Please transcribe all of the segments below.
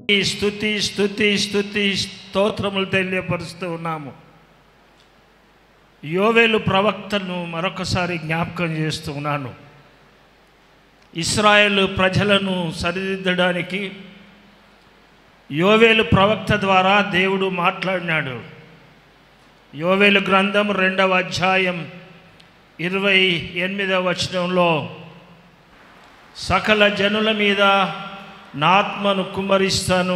ఈ స్థుతి స్థుతి స్థుతి స్తోత్రములు తెలియపరుస్తూ ఉన్నాము యోవేలు ప్రవక్తను మరొకసారి జ్ఞాపకం చేస్తూ ఉన్నాను ఇస్రాయేల్ ప్రజలను సరిదిద్దడానికి యోవేలు ప్రవక్త ద్వారా దేవుడు మాట్లాడినాడు యోవేలు గ్రంథం రెండవ అధ్యాయం ఇరవై ఎనిమిదవ వచనంలో సకల జనుల మీద నా ఆత్మను కుమ్మరిస్తాను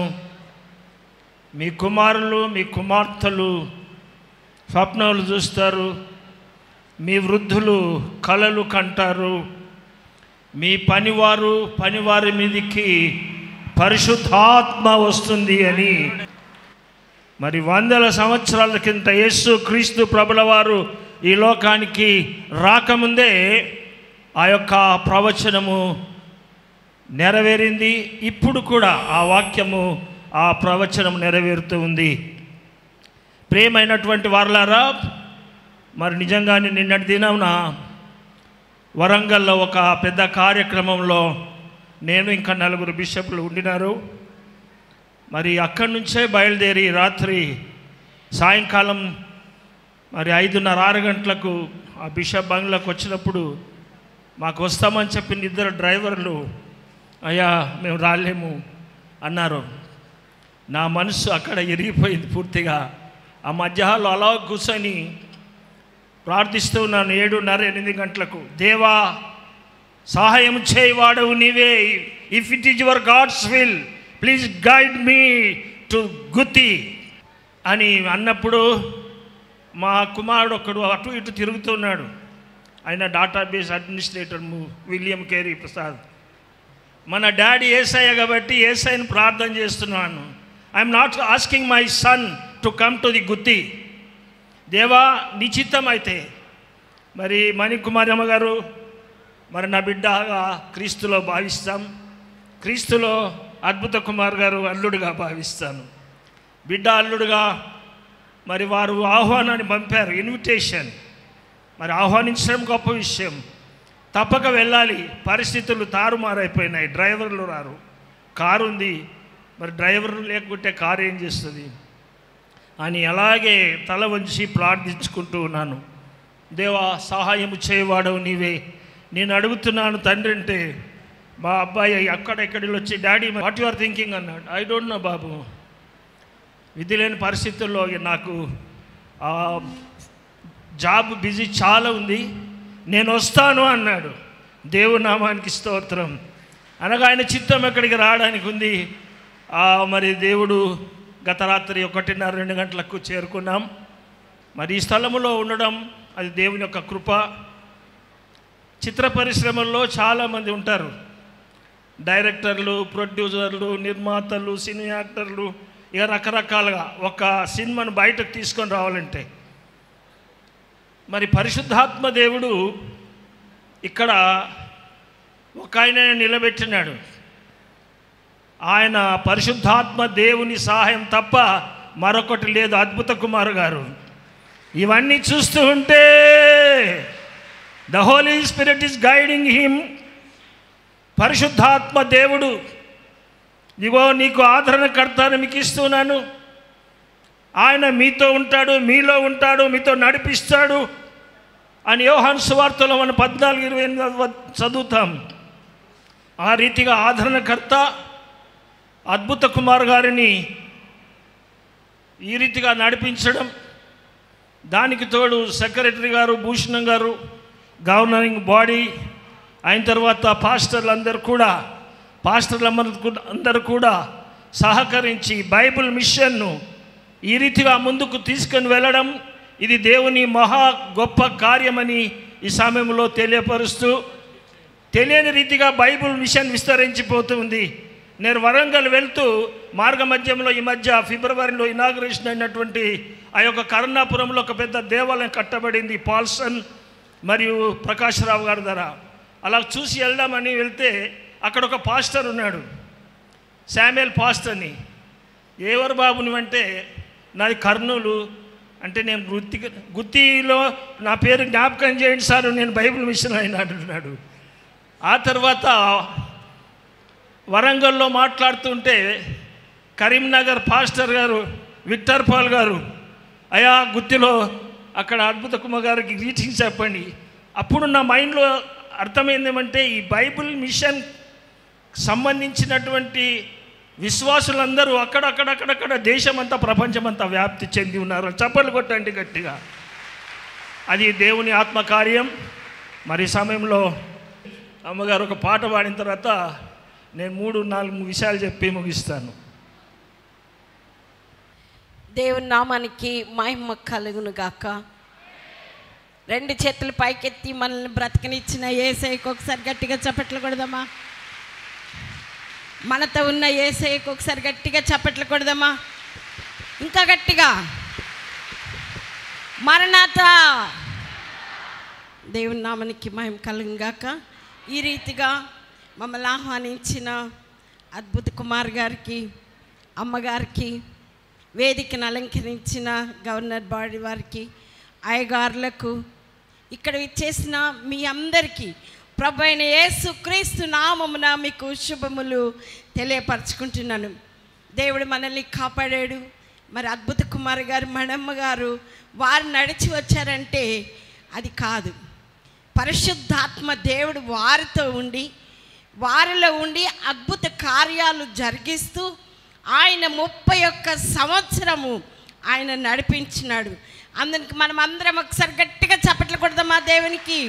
మీ కుమారులు మీ కుమార్తెలు స్వప్నాలు చూస్తారు మీ వృద్ధులు కలలు కంటారు మీ పనివారు పనివారి మీదికి పరిశుద్ధాత్మ వస్తుంది అని మరి వందల సంవత్సరాల కింద యేసు క్రీస్తు ప్రభుల వారు ఈ లోకానికి రాకముందే ఆ యొక్క ప్రవచనము నెరవేరింది ఇప్పుడు కూడా ఆ వాక్యము ఆ ప్రవచనం నెరవేరుతూ ఉంది ప్రేమైనటువంటి వారలారా మరి నిజంగానే నిన్నటి దినమున వరంగల్లో ఒక పెద్ద కార్యక్రమంలో నేను ఇంకా నలుగురు బిషప్లు ఉండినారు మరి అక్కడి నుంచే బయలుదేరి రాత్రి సాయంకాలం మరి ఐదున్నర ఆరు గంటలకు ఆ బిషప్ బంగ్లాకు వచ్చినప్పుడు మాకు వస్తామని చెప్పిన ఇద్దరు డ్రైవర్లు అయ్యా మేము రాలేము అన్నారు నా మనసు అక్కడ ఎరిగిపోయింది పూర్తిగా ఆ మధ్యాహ్నంలో అలా కూర్చొని ప్రార్థిస్తూ ఉన్నాను ఏడున్నర ఎనిమిది గంటలకు దేవా సహాయం చేయవాడవు నీవే if it is your God's will please guide me to Gutti అని అన్నప్పుడు మా కుమారుడు ఒకడు అటు ఇటు తిరుగుతున్నాడు ఆయన డేటాబేస్ అడ్మినిస్ట్రేటర్ ము- విలియం కేరీ ప్రసాద్ మన డాడీ ఏసయ్య కాబట్టి ఏసైని ప్రార్థన చేస్తున్నాను I'm not asking my son to come to the Gutti దేవా నిశ్చితం అయితే మరి మణికుమారి అమ్మగారు మరి నా బిడ్డగా క్రీస్తులో భావిస్తాం క్రీస్తులో అద్భుత కుమార్ గారు అల్లుడుగా భావిస్తాను బిడ్డ అల్లుడుగా మరి వారు ఆహ్వానాన్ని పంపారు ఇన్విటేషన్ మరి ఆహ్వానించడం గొప్ప విషయం తప్పక వెళ్ళాలి పరిస్థితులు తారుమారైపోయినాయి డ్రైవర్లు రారు కారు ఉంది మరి డ్రైవర్లు లేకుంటే కారు ఏం చేస్తుంది అని అలాగే తల వంచి ప్రార్థించుకుంటూ ఉన్నాను దేవా సహాయం చేయవాడవు నీవే నేను అడుగుతున్నాను తండ్రి అంటే మా అబ్బాయి అక్కడెక్కడికి వచ్చి daddy what you are thinking అన్నాడు ఐ డోంట్ నో బాబు విధి లేని పరిస్థితుల్లో నాకు ఆ, జాబ్ బిజీ చాలా ఉంది నేను వస్తాను అన్నాడు దేవుని నామానికి స్తోత్రం అనగా ఆయన చిత్తం ఎక్కడికి రావడానికి ఉంది ఆ, మరి దేవుడు గత రాత్రి ఒకటిన్నర రెండు గంటలకు చేరుకున్నాం మరి ఈ స్థలములో ఉండడం అది దేవుని యొక్క కృప చిత్ర పరిశ్రమల్లో చాలామంది ఉంటారు డైరెక్టర్లు ప్రొడ్యూసర్లు నిర్మాతలు సినీ యాక్టర్లు ఇక రకరకాలుగా ఒక సినిమాను బయటకు తీసుకొని రావాలంటే మరి పరిశుద్ధాత్మ దేవుడు ఇక్కడ ఒక ఆయన నిలబెట్టినాడు ఆయన పరిశుద్ధాత్మ దేవుని సహాయం తప్ప మరొకటి లేదు అద్భుత కుమార్ గారు ఇవన్నీ చూస్తూ ఉంటే the Holy Spirit is guiding him పరిశుద్ధాత్మ దేవుడు ఇగో నీకు ఆదరణకర్తను మీకు ఇస్తున్నాను ఆయన మీతో ఉంటాడు మీలో ఉంటాడు మీతో నడిపిస్తాడు అని యోహాన్ సువార్తలో మనం పద్నాలుగు ఇరవై ఎనిమిది వ- చదువుతాం ఆ రీతిగా ఆదరణకర్త అద్భుత కుమార్ గారిని ఈ రీతిగా నడిపించడం దానికి తోడు సెక్రటరీ గారు భూషణం గారు గవర్నరింగ్ బాడీ అయిన తర్వాత పాస్టర్లు అందరూ కూడా పాస్టర్లు అందరూ- అందరూ కూడా సహకరించి బైబిల్ మిషన్ను ఈ రీతిగా ముందుకు తీసుకొని వెళ్ళడం ఇది దేవుని మహా గొప్ప కార్యమని ఈ సమయంలో తెలియపరుస్తూ తెలియని రీతిగా బైబిల్ మిషన్ విస్తరించిపోతుంది నేను వరంగల్ వెళ్తూ మార్గ మధ్యంలో ఈ మధ్య ఫిబ్రవరిలో ఇనాగ్రేషన్ అయినటువంటి ఆ యొక్క కరుణాపురంలో ఒక పెద్ద దేవాలయం కట్టబడింది పాల్సన్ మరియు ప్రకాశ్రావు గారి ధర అలా చూసి వెళ్దామని వెళ్తే అక్కడ ఒక పాస్టర్ ఉన్నాడు శామ్యుల్ పాస్టర్ని ఎవరు బాబు నువ్వంటే నాది కర్నూలు అంటే నేను గుత్తి గుత్తిలో నా పేరు జ్ఞాపకం చేయండి సార్ నేను బైబిల్ మిషన్ అయినా అంటున్నాడు ఆ తర్వాత వరంగల్లో మాట్లాడుతుంటే కరీంనగర్ పాస్టర్ గారు విక్టర్ పాల్ గారు అయా గుత్తిలో అక్కడ అద్భుత కుమార్ గారికి గ్రీటింగ్స్ చెప్పండి అప్పుడు నా మైండ్లో అర్థమైంది ఏమంటే ఈ బైబిల్ మిషన్ సంబంధించినటువంటి విశ్వాసులందరూ అక్కడక్కడక్కడక్కడ దేశమంతా ప్రపంచమంతా వ్యాప్తి చెంది ఉన్నారు చప్పలు కొట్టండి గట్టిగా అది దేవుని ఆత్మకార్యం మరి ఈ సమయంలో అమ్మగారు ఒక పాట పాడిన తర్వాత నేను మూడు నాలుగు విషయాలు చెప్పి ముగిస్తాను దేవుని నామానికి మహిమ కలుగును గాక రెండు చేతులు పైకెత్తి మనల్ని బ్రతకనిచ్చిన ఏసైకి ఒకసారి గట్టిగా చప్పట్లు కొడదామా మనతో ఉన్న ఏసైకి ఒకసారి గట్టిగా చప్పట్లు కొడదామా ఇంకా గట్టిగా మరణాత దేవుని నామానికి మహిమ కలుగును గాక ఈ రీతిగా మమ్మల్ని ఆహ్వానించిన అద్భుత కుమార్ గారికి అమ్మగారికి వేదికను అలంకరించిన గవర్నర్ బాడీ వారికి అయ్యగారులకు ఇక్కడ ఇచ్చేసిన మీ అందరికీ ప్రభు అయిన యేసు క్రీస్తు నామమున మీకు శుభములు తెలియపరచుకుంటున్నాను దేవుడు మనల్ని కాపాడాడు మరి అద్భుత కుమార్ గారు మణమ్మ గారు వారు నడిచి వచ్చారంటే అది కాదు పరిశుద్ధాత్మ దేవుడు వారితో ఉండి వారిలో ఉండి అద్భుత కార్యాలు జరిగిస్తూ ఆయన ముప్పై ఒక్క సంవత్సరము ఆయన నడిపించినాడు అందునికి మనం అందరం ఒకసారి గట్టిగా చప్పట్లు కొడదామా దేవునికి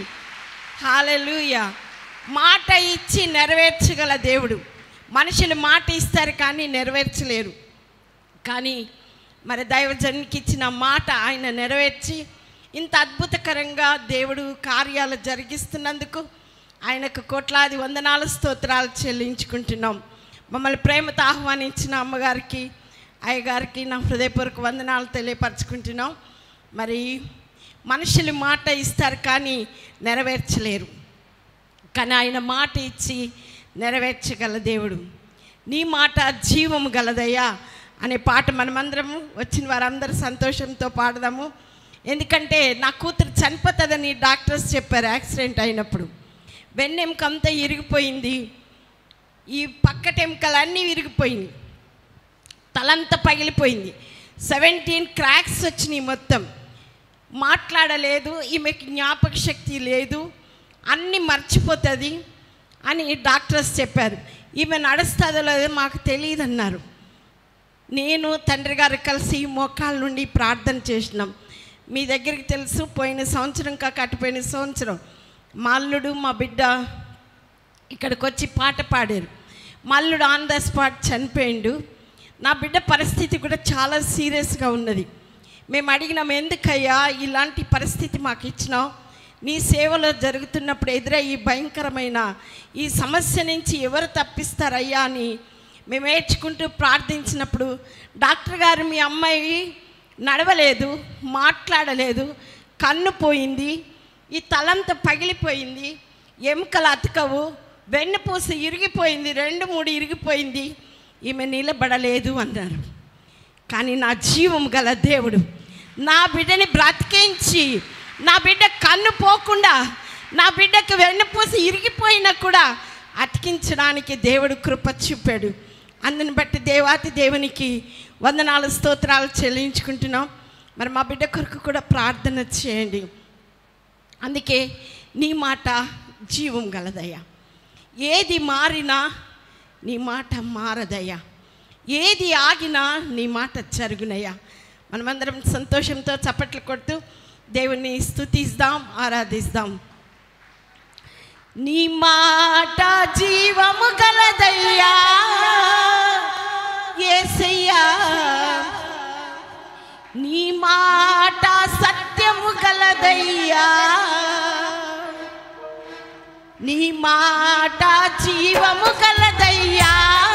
హాలెలూయ మాట ఇచ్చి నెరవేర్చగల దేవుడు మనుషులు మాట ఇస్తారు కానీ నెరవేర్చలేరు కానీ మరి దైవజనికి ఇచ్చిన మాట ఆయన నెరవేర్చి ఇంత అద్భుతకరంగా దేవుడు కార్యాలు జరిగిస్తున్నందుకు ఆయనకు కోట్లాది వందనాలు స్తోత్రాలు చెల్లించుకుంటున్నాం మమ్మల్ని ప్రేమతో ఆహ్వానించిన అమ్మగారికి అయ్యగారికి నా హృదయపూర్వక వందనాలు తెలియపరచుకుంటున్నాం మరి మనుషులు మాట ఇస్తారు కానీ నెరవేర్చలేరు కానీ ఆయన మాట ఇచ్చి నెరవేర్చగల దేవుడు నీ మాట జీవము గలదయ్యా అనే పాట మనమందరము వచ్చిన వారందరూ సంతోషంతో పాడదాము ఎందుకంటే నా కూతురు చనిపోతుందని డాక్టర్స్ చెప్పారు యాక్సిడెంట్ అయినప్పుడు వెన్నెముకంతా ఇరిగిపోయింది ఈ పక్కటెముకలు అన్నీ విరిగిపోయింది తలంతా పగిలిపోయింది సెవెంటీన్ క్రాక్స్ వచ్చినాయి మొత్తం మాట్లాడలేదు ఈమెకి జ్ఞాపక శక్తి లేదు అన్నీ మర్చిపోతుంది అని డాక్టర్స్ చెప్పారు ఈమె నడుస్తుందో లేదో మాకు తెలియదు అన్నారు నేను తండ్రి గారు కలిసి మోకాల నుండి ప్రార్థన చేసినాం మీ దగ్గరికి తెలుసు పోయిన సంవత్సరం కాక అటుపోయిన సంవత్సరం మా అల్లుడు మా బిడ్డ ఇక్కడికి వచ్చి పాట పాడారు మా అల్లుడు ఆన్ ద స్పాట్ చనిపోయిండు నా బిడ్డ పరిస్థితి కూడా చాలా సీరియస్గా ఉన్నది మేము అడిగినాం ఎందుకయ్యా ఇలాంటి పరిస్థితి మాకు ఇచ్చినావు నీ సేవలో జరుగుతున్నప్పుడు ఎదురయ్యి భయంకరమైన ఈ సమస్య నుంచి ఎవరు తప్పిస్తారయ్యా అని మేము ఏడ్చుకుంటూ ప్రార్థించినప్పుడు డాక్టర్ గారు మీ అమ్మాయి నడవలేదు మాట్లాడలేదు కన్ను పోయింది ఈ తలంతా పగిలిపోయింది ఎముకలు అతకవు వెన్నుపూస ఇరిగిపోయింది రెండు మూడు ఇరిగిపోయింది ఈమె నిలబడలేదు అన్నారు కానీ నా జీవం గల దేవుడు నా బిడ్డని బ్రతికించి నా బిడ్డ కన్ను పోకుండా నా బిడ్డకు వెన్నుపూస ఇరిగిపోయినా కూడా అతికించడానికి దేవుడు కృప చూపాడు అందుని బట్టి దేవాతి దేవునికి వందనాలు స్తోత్రాలు చెల్లించుకుంటున్నాం మరి మా బిడ్డ కొరకు కూడా ప్రార్థన చేయండి అందుకే నీ మాట జీవం గలదయ్యా ఏది మారినా నీ మాట మారదయ్యా ఏది ఆగినా నీ మాట జరుగునయ్యా మనమందరం సంతోషంతో చప్పట్లు కొడుతూ దేవుణ్ణి స్తుతిస్తాం ఆరాధిస్తాం నీ మాట జీవము గలదయ్యా ఏసయ్యా నీ మాట సత్యము గలదయ్యా నీ మాట జీవము గలదయ్యా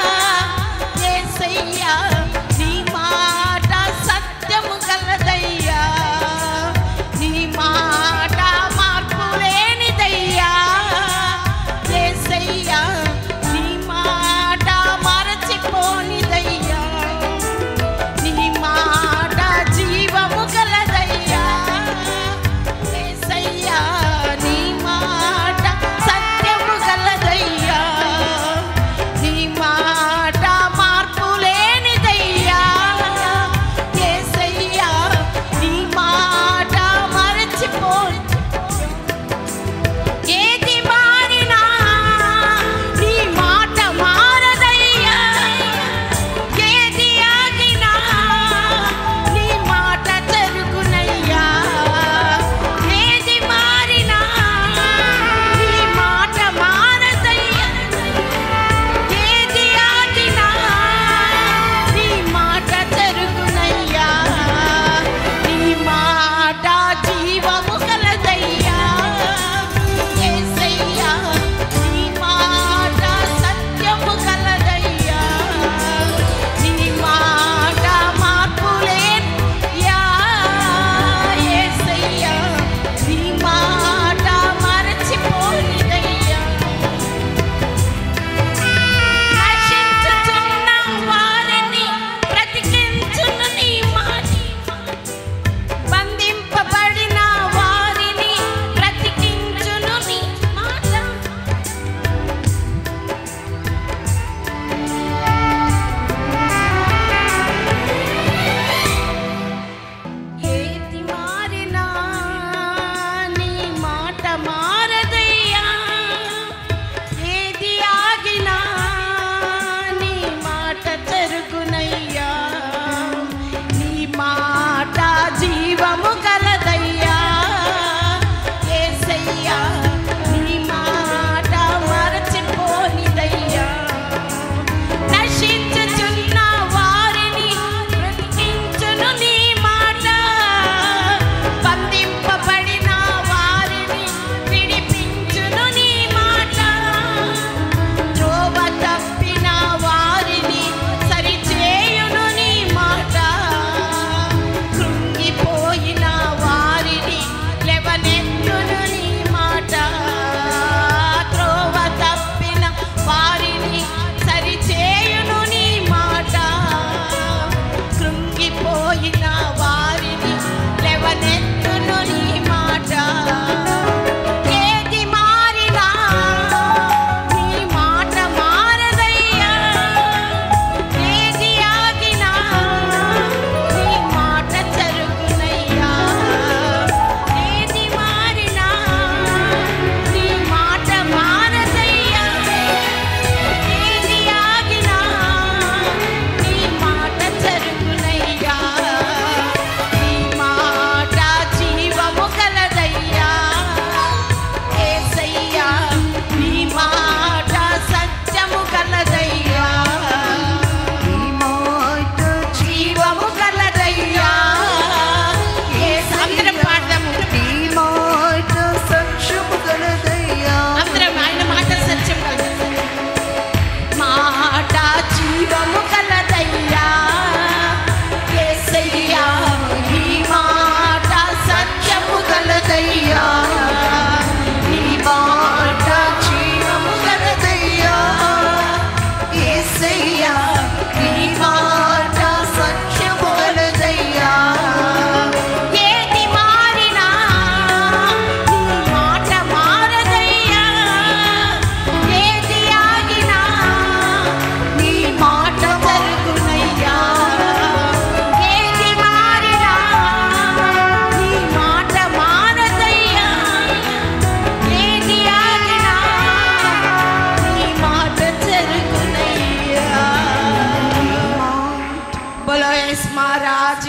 యేసయ్యా నీ మాట సత్యము గలదయ్యా నీ మాట మార్పు లేనిదయ్యా యేసయ్యా నీ మాట మరచిపోనిదయ్యా నీ మాట జీవము గలదయ్యా యేసయ్యా నీ మాట సత్యము గలదయ్యా నీ మాట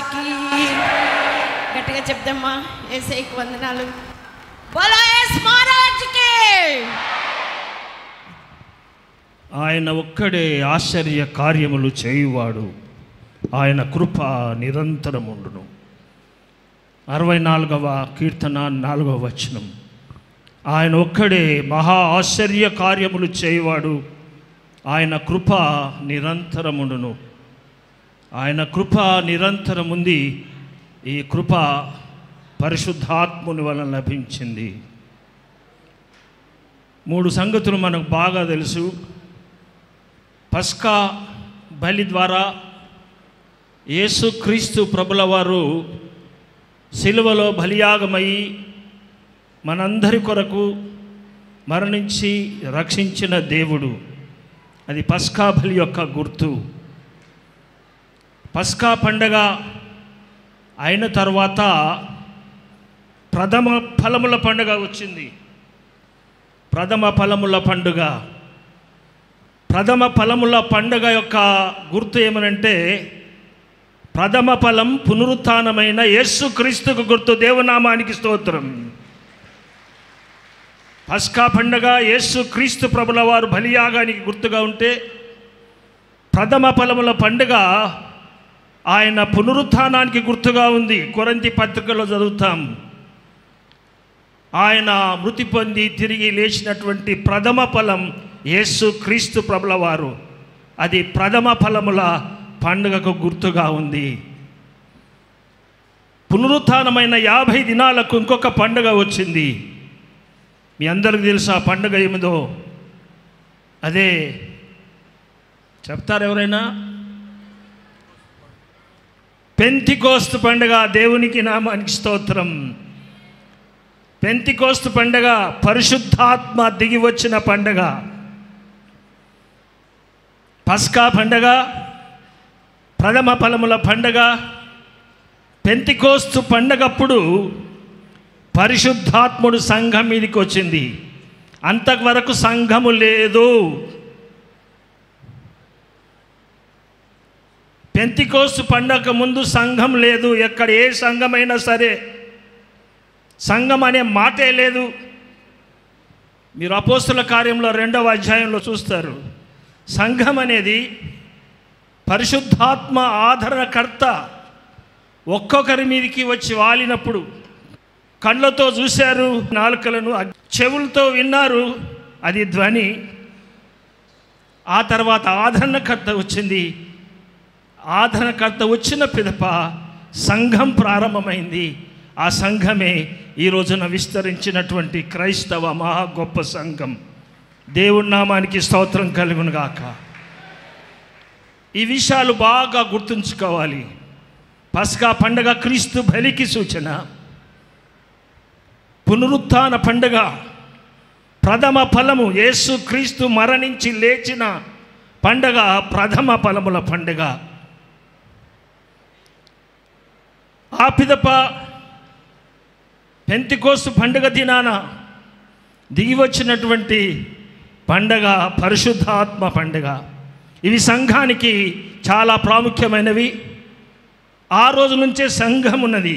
మహారాజుకి గట్టిగా చెప్దామా ఏసైకి వందనాలు బోలో యేసు మహారాజుకి ఆయన ఒక్కడే ఆశ్చర్య కార్యములు చేయువాడు ఆయన కృప నిరంతరముండును అరవై నాలుగవ కీర్తన నాలుగవ వచనం ఆయన ఒక్కడే మహా ఆశ్చర్య కార్యములు చేయువాడు ఆయన కృప నిరంతరముండును ఆయన కృప నిరంతరముంది ఈ కృప పరిశుద్ధాత్ముని వలన లభించింది మూడు సంగతులు మనకు బాగా తెలుసు పస్కా బలి ద్వారా యేసుక్రీస్తు ప్రభుల వారు సిలువలో బలియాగమై మనందరి కొరకు మరణించి రక్షించిన దేవుడు అది పస్కా బలి యొక్క గుర్తు పస్కా పండగ అయిన తర్వాత ప్రథమ ఫలముల పండుగ వచ్చింది ప్రథమ ఫలముల పండుగ ప్రథమ ఫలముల పండుగ యొక్క గుర్తు ఏమనంటే ప్రథమ ఫలం పునరుత్నమైన యేసుక్రీస్తుకు గుర్తు దేవనామానికి స్తోత్రం పస్కా పండగ యేసు క్రీస్తు ప్రభుల వారు బలియాగానికి గుర్తుగా ఉంటే ప్రథమ ఫలముల పండుగ ఆయన పునరుత్థానానికి గుర్తుగా ఉంది కొరంతి పత్రికలో చదువుతాం ఆయన మృతి పొంది తిరిగి లేచినటువంటి ప్రథమ ఫలం యేసు క్రీస్తు ప్రభుల వారు అది ప్రథమ ఫలముల పండుగకు గుర్తుగా ఉంది పునరుత్థానమైన యాభై దినాలకు ఇంకొక పండుగ వచ్చింది మీ అందరికి తెలుసు ఆ పండుగ ఏమిదో అదే చెప్తారు ఎవరైనా పెంతికోస్తు పండుగ దేవునికి నామానికి స్తోత్రం పెంతికోస్తు పండుగ పరిశుద్ధాత్మ దిగి వచ్చిన పండుగ పస్కా పండగ ప్రథమ ఫలముల పండగ పెంతికోస్తు పండగప్పుడు పరిశుద్ధాత్ముడు సంఘం మీదకి వచ్చింది అంతవరకు సంఘము లేదు పెంతికోస్తు పండగ ముందు సంఘం లేదు ఎక్కడ ఏ సంఘమైనా సరే సంఘం అనే మాటే లేదు మీరు అపోస్తుల కార్యంలో రెండవ అధ్యాయంలో చూస్తారు సంఘం అనేది పరిశుద్ధాత్మ ఆదరణకర్త ఒక్కొక్కరి మీదకి వచ్చి వాలినప్పుడు కళ్ళతో చూశారు నాలుకలను చెవులతో విన్నారు అది ధ్వని ఆ తర్వాత ఆదరణకర్త వచ్చింది ఆదరణకర్త వచ్చిన పిదప సంఘం ప్రారంభమైంది ఆ సంఘమే ఈ రోజున విస్తరించినటువంటి క్రైస్తవ మహా గొప్ప సంఘం దేవుడి నామానికి స్తోత్రం కలుగును గాక ఈ విషయాలు బాగా గుర్తుంచుకోవాలి పస్కా పండగ క్రీస్తు బలికి సూచన పునరుత్థాన పండగ ప్రథమ ఫలము యేసు క్రీస్తు మరణించి లేచిన పండగ ప్రథమ ఫలముల పండగ ఆ పిదప పెంతికోస్తు పండుగ దినాన దిగి వచ్చినటువంటి పండగ పరిశుద్ధాత్మ పండుగ ఇవి సంఘానికి చాలా ప్రాముఖ్యమైనవి ఆ రోజు నుంచే సంఘం ఉన్నది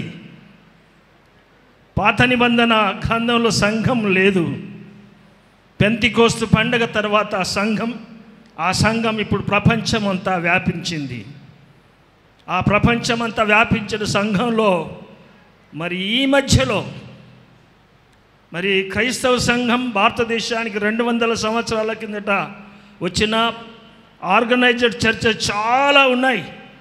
పాత నిబంధన గ్రంథంలో సంఘం లేదు పెంతికోస్తు పండగ తర్వాత సంఘం ఆ సంఘం ఇప్పుడు ప్రపంచమంతా వ్యాపించింది ఆ ప్రపంచమంతా వ్యాపించిన సంఘంలో మరి ఈ మధ్యలో మరి క్రైస్తవ సంఘం భారతదేశానికి రెండు వందల సంవత్సరాల కిందట వచ్చిన ఆర్గనైజ్డ్ చర్చ చాలా ఉన్నాయి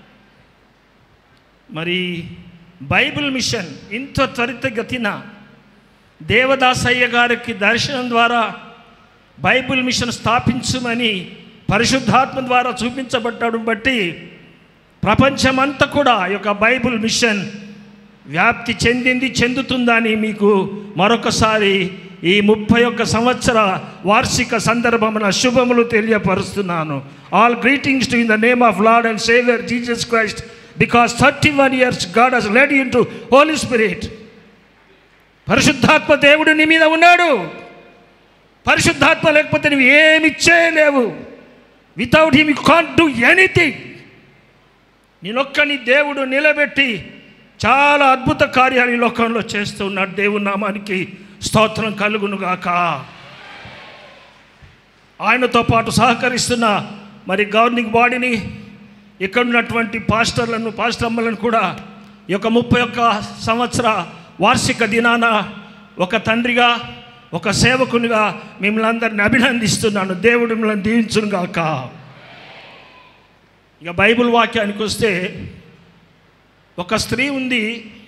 మరి బైబిల్ మిషన్ ఇంత త్వరితగతిన దేవదాసయ్య గారికి దర్శనం ద్వారా బైబిల్ మిషన్ స్థాపించమని పరిశుద్ధాత్మ ద్వారా చూపించబడ్డాడు బట్టి ప్రపంచమంతా కూడా ఈ యొక్క బైబిల్ మిషన్ వ్యాప్తి చెందింది చెందుతుందని మీకు మరొకసారి ఈ ముప్పై ఒక్క సంవత్సర వార్షిక సందర్భమున శుభములు తెలియపరుస్తున్నాను all greetings to in the name of Lord and saviour Jesus Christ because thirty one years God has led in to Holy Spirit పరిశుద్ధాత్మ దేవుడు నీ మీద ఉన్నాడు పరిశుద్ధాత్మ లేకపోతే నువ్వు ఏమి చేయలేవు without him you can't do anything నేనొక్కని దేవుడు నిలబెట్టి చాలా అద్భుత కార్యాలు ఈ లోకంలో చేస్తున్నాడు దేవుని నామానికి స్తోత్రం కలుగునుగాక ఆయనతో పాటు సహకరిస్తున్న మరి గవర్నింగ్ బాడీని ఇక్కడ ఉన్నటువంటి పాస్టర్లను పాస్టమ్మలను కూడా ఈ యొక్క ముప్పై ఒక్క సంవత్సర వార్షిక దినాన ఒక తండ్రిగా ఒక సేవకునిగా మిమ్మల్ని అందరిని అభినందిస్తున్నాను దేవుడు మిమ్మల్ని దీవించును గాక ఇక బైబిల్ వాక్యానికి వస్తే ఒక స్త్రీ ఉంది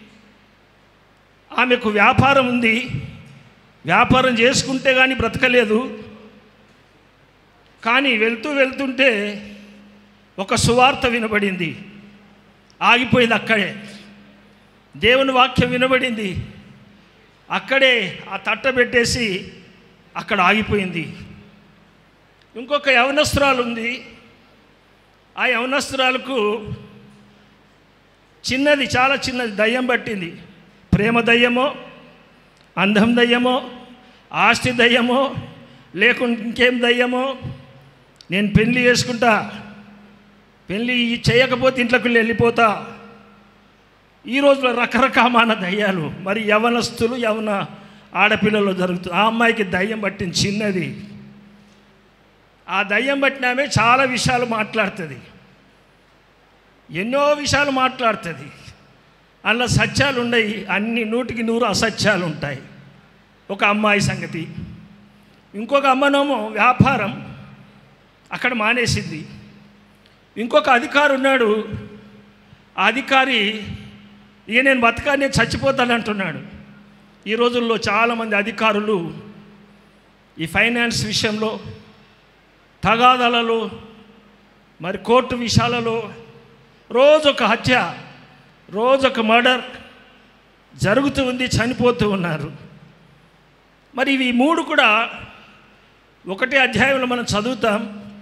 ఆమెకు వ్యాపారం ఉంది వ్యాపారం చేసుకుంటే కానీ బ్రతకలేదు కానీ వెళ్తూ వెళ్తుంటే ఒక సువార్త వినబడింది ఆగిపోయింది అక్కడే దేవుని వాక్యం వినబడింది అక్కడే ఆ తట్ట పెట్టేసి అక్కడ ఆగిపోయింది ఇంకొక యవనస్త్రాలు ఉంది ఆ యవనస్త్రాలకు చిన్నది చాలా చిన్నది దయ్యం పట్టింది ప్రేమ దయ్యమో అందం దయ్యమో ఆస్తి దయ్యమో లేకుంటే ఇంకేం దయ్యమో నేను పెళ్లి చేసుకుంటా పెళ్ళి చేయకపోతే ఇంట్లోకి వెళ్ళిపోతా ఈ రోజులో రకరకాలమైన దయ్యాలు మరి యవనస్తులు యవన ఆడపిల్లలు జరుగుతుంది ఆ అమ్మాయికి దయ్యం పట్టింది చిన్నది ఆ దయ్యం పట్టిన ఆమె చాలా విషయాలు మాట్లాడుతుంది ఎన్నో విషయాలు మాట్లాడుతుంది అందులో సత్యాలు ఉన్నాయి అన్ని నూటికి నూరు అసత్యాలు ఉంటాయి ఒక అమ్మాయి సంగతి ఇంకొక అమ్మనేమో వ్యాపారం అక్కడ మానేసింది ఇంకొక అధికారి ఉన్నాడు ఆ అధికారి ఇక నేను బతకా నేను చచ్చిపోతాను అంటున్నాడు ఈ రోజుల్లో చాలామంది అధికారులు ఈ ఫైనాన్స్ విషయంలో తగాదాలలో మరి కోర్టు విషయాలలో రోజొక హత్య రోజొక మర్డర్ జరుగుతూ ఉంది చనిపోతూ ఉన్నారు మరి ఇవి మూడు కూడా ఒకటే అధ్యాయంలో మనం చదువుతాం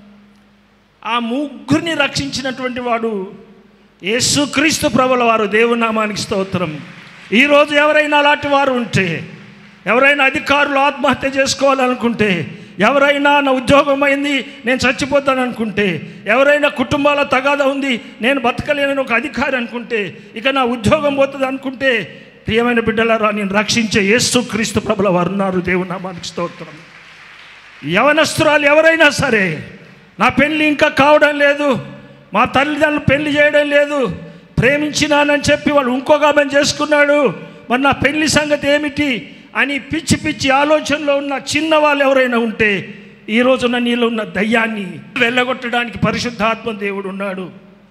ఆ ముగ్గురిని రక్షించినటువంటి వాడు యేసుక్రీస్తు ప్రభుల వారు దేవుని నామానికి స్తోత్రం ఈరోజు ఎవరైనా అలాంటి వారు ఉంటే ఎవరైనా అధికారులు ఆత్మహత్య చేసుకోవాలనుకుంటే ఎవరైనా నా ఉద్యోగం అయింది నేను చచ్చిపోతాను అనుకుంటే ఎవరైనా కుటుంబాల తగాద ఉంది నేను బతకలేనని ఒక అధికారి అనుకుంటే ఇక నా ఉద్యోగం పోతుంది అనుకుంటే ప్రియమైన బిడ్డలారా నేను రక్షించే యేసుక్రీస్తు ప్రభుల వారు ఉన్నారు దేవుని నామానికి స్తోత్రం యవనస్తురాలు ఎవరైనా సరే నా పెళ్ళి ఇంకా కావడం లేదు మా తల్లిదండ్రులు పెళ్లి చేయడం లేదు ప్రేమించినానని చెప్పి వాళ్ళు ఇంకొక ఆమెను చేసుకున్నాడు మరి నా పెళ్లి సంగతి ఏమిటి అని పిచ్చి పిచ్చి ఆలోచనలో ఉన్న చిన్న వాళ్ళు ఎవరైనా ఉంటే ఈ రోజున నీలో ఉన్న దయ్యాన్ని వెళ్ళగొట్టడానికి పరిశుద్ధాత్మ దేవుడు ఉన్నాడు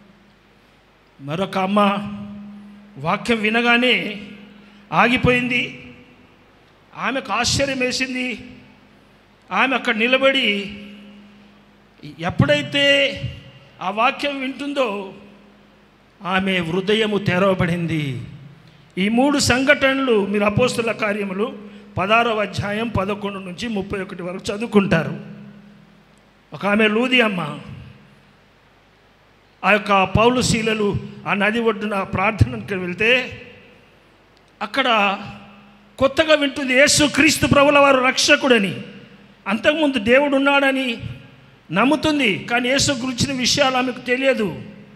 మరొక అమ్మ వాక్యం వినగానే ఆగిపోయింది ఆమెకు ఆశ్చర్యం వేసింది ఆమె అక్కడ నిలబడి ఎప్పుడైతే ఆ వాక్యం వింటుందో ఆమె హృదయము తెరవబడింది ఈ మూడు సంఘటనలు మీరు అపోస్తుల కార్యములు పదారవ అధ్యాయం పదకొండు నుంచి ముప్పై ఒకటి వరకు చదువుకుంటారు ఒక ఆమె లూది అమ్మ ఆ యొక్క పౌలు శీలలు ఆ నది ఒడ్డున ప్రార్థనకి వెళ్తే అక్కడ కొత్తగా వింటుంది యేసు క్రీస్తు ప్రభుల వారు రక్షకుడని అంతకుముందు దేవుడు ఉన్నాడని నమ్ముతుంది కానీ యేసు గురించిన విషయాలు ఆమెకు తెలియదు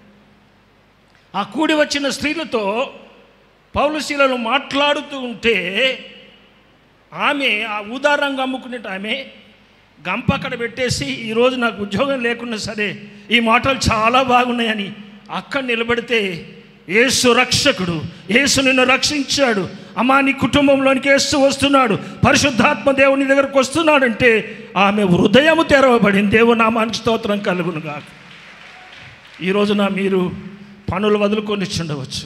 ఆ కూడి వచ్చిన స్త్రీలతో పౌలశీలను మాట్లాడుతూ ఉంటే ఆమె ఆ ఉదారంగా అమ్ముకునేట ఆమె గంప అక్కడ పెట్టేసి ఈరోజు నాకు ఉద్యోగం లేకున్నా సరే ఈ మాటలు చాలా బాగున్నాయని అక్కడ నిలబడితే యేసు రక్షకుడు యేసు నిన్ను రక్షించాడు అమ్మా నీ కుటుంబంలోనికి యేసు వస్తున్నాడు పరిశుద్ధాత్మ దేవుని దగ్గరకు వస్తున్నాడంటే ఆమె హృదయము తెరవబడింది దేవునామానికి స్తోత్రం కలుగునుగా ఈ రోజున మీరు పనులు వదులుకొని వచ్చుండవచ్చు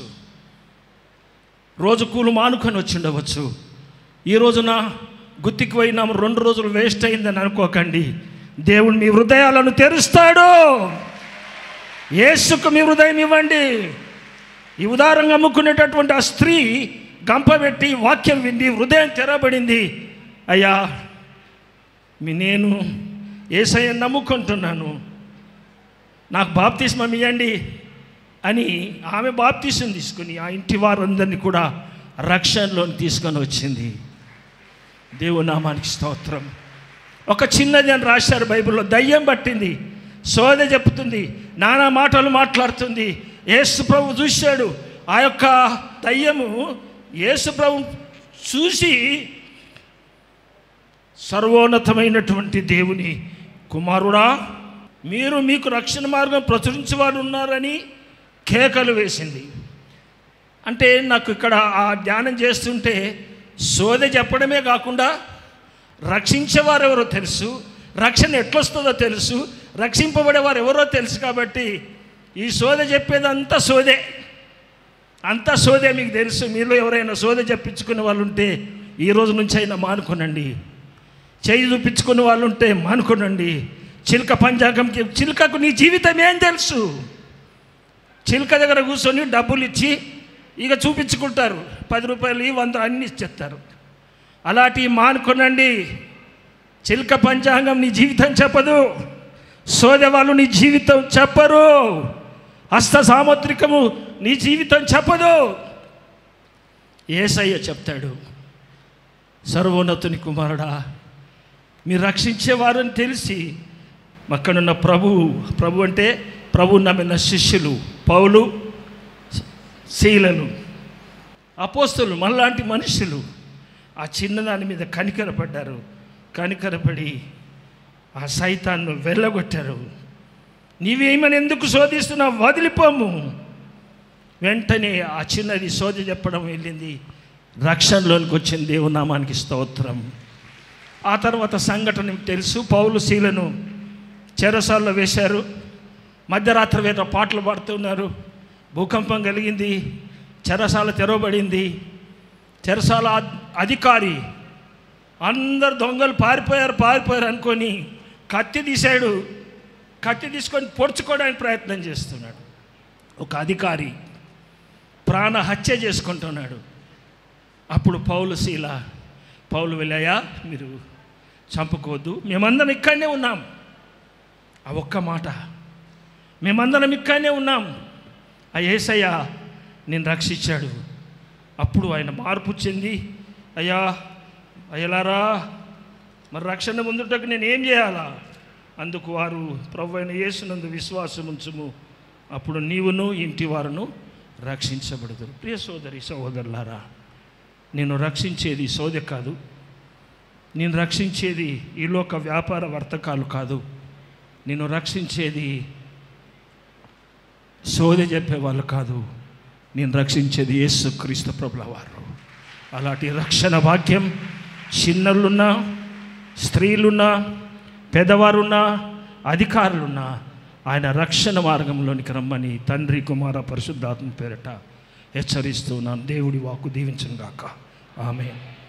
రోజు కూలు మానుకొని వచ్చిండవచ్చు ఈ రోజున గుత్తికి పోయినా రెండు రోజులు వేస్ట్ అయిందని అనుకోకండి దేవుడు మీ హృదయాలను తెరుస్తాడు యేసుకు మీ హృదయం ఇవ్వండి ఈ ఉదారంగా అమ్ముకునేటటువంటి ఆ స్త్రీ గంప పెట్టి వాక్యం వింది హృదయం తెరబడింది అయ్యా మీ నేను ఏసయ్య నమ్ముకుంటున్నాను నాకు బాప్తిస్మం ఇవ్వండి అని ఆమె బాప్తీసం తీసుకుని ఆ ఇంటి వారందరినీ కూడా రక్షణలోని తీసుకొని వచ్చింది దేవునామానికి స్తోత్రం ఒక చిన్నది అని రాశారు బైబిల్లో దయ్యం పట్టింది సోద చెప్తుంది నానా మాటలు మాట్లాడుతుంది యేసు ప్రభు చూశాడు ఆ యొక్క దయ్యము యేసు ప్రభు చూసి సర్వోన్నతమైనటువంటి దేవుని కుమారుడా మీరు మీకు రక్షణ మార్గం ప్రచురించేవారు ఉన్నారని కేకలు వేసింది అంటే నాకు ఇక్కడ ఆ ధ్యానం చేస్తుంటే సోదె చెప్పడమే కాకుండా రక్షించేవారు ఎవరో తెలుసు రక్షణ ఎట్లొస్తుందో తెలుసు రక్షింపబడేవారు ఎవరో తెలుసు కాబట్టి ఈ సోదె చెప్పేదంతా సోదే అంతా సోదే మీకు తెలుసు మీలో ఎవరైనా సోదె చెప్పించుకునే వాళ్ళు ఉంటే ఈ రోజు నుంచి అయినా మానుకోనండి చేయి చూపించుకునే వాళ్ళు ఉంటే మానుకోనండి చిలుక పంచాంగంకి చిలుకకు నీ జీవితం ఏం తెలుసు చిలుక దగ్గర కూర్చొని డబ్బులు ఇచ్చి ఇక చూపించుకుంటారు పది రూపాయలు ఈ వంద అన్ని ఇచ్చేస్తారు అలాంటివి మానుకోనండి చిలుక పంచాంగం నీ జీవితం చెప్పదు సోదె వాళ్ళు నీ జీవితం చెప్పరు హస్త సాముద్రికము నీ జీవితం చెప్పదు ఏసయ్య చెప్తాడు సర్వోన్నతుని కుమారుడా మీరు రక్షించేవారని తెలిసి అక్కడున్న ప్రభు ప్రభు అంటే ప్రభు నమ్మిన శిష్యులు పౌలు శీలలు అపోస్తులు మనలాంటి మనుషులు ఆ చిన్నదాని మీద కనికరపడ్డారు కనికరపడి ఆ సైతాన్ని వెళ్ళగొట్టారు నీవేమని ఎందుకు శోధిస్తున్నావు వదిలిపోము వెంటనే ఆ చిన్నది శోధ చెప్పడం వెళ్ళింది రక్షణలోనికి వచ్చింది దేవునామానికి స్తోత్రం ఆ తర్వాత సంఘటన మీకు తెలుసు పౌలు శీలను చెరసాల్లో వేశారు మధ్యరాత్రి వేట పాటలు పాడుతున్నారు భూకంపం కలిగింది చెరసాల తెరవబడింది చెరసాల అధ్- అధికారి అందరు దొంగలు పారిపోయారు పారిపోయారు అనుకొని కత్తి తీశాడు కత్తి తీసుకొని పొడుచుకోవడానికి ప్రయత్నం చేస్తున్నాడు ఒక అధికారి ప్రాణ హత్య చేసుకుంటున్నాడు అప్పుడు పౌలు శీల పౌలు వెళ్ళాయా మీరు చంపుకోవద్దు మేమందరం ఇక్కడనే ఉన్నాం ఆ ఒక్క మాట మేమందరం ఇక్కడనే ఉన్నాం ఆ ఏసయ్య నేను రక్షించాడు అప్పుడు ఆయన మార్పు చెంది అయ్యా అయ్యలారా మరి రక్షణ ముందుటకు నేను ఏం చేయాలా అందుకు వారు ప్రభు అయిన యేసునందు విశ్వాసం ఉంచుము అప్పుడు నీవును ఇంటి వారును రక్షించబడదురు ప్రియ సోదరి సహోదరులారా నేను రక్షించేది సోదె కాదు నేను రక్షించేది ఈ లోక వ్యాపార వర్తకాలు కాదు నేను రక్షించేది సోదె చెప్పేవాళ్ళు కాదు నేను రక్షించేది యేసు క్రీస్తు ప్రభుల వారు అలాంటి రక్షణ భాగ్యం చిన్నలున్నా స్త్రీలున్నా పెద్దవారున్నా అధికారులున్నా ఆయన రక్షణ మార్గంలోనికి రమ్మని తండ్రి కుమార పరిశుద్ధాత్మ పేరట హెచ్చరిస్తున్నాను దేవుడి వాకు దీవించను గాక ఆమె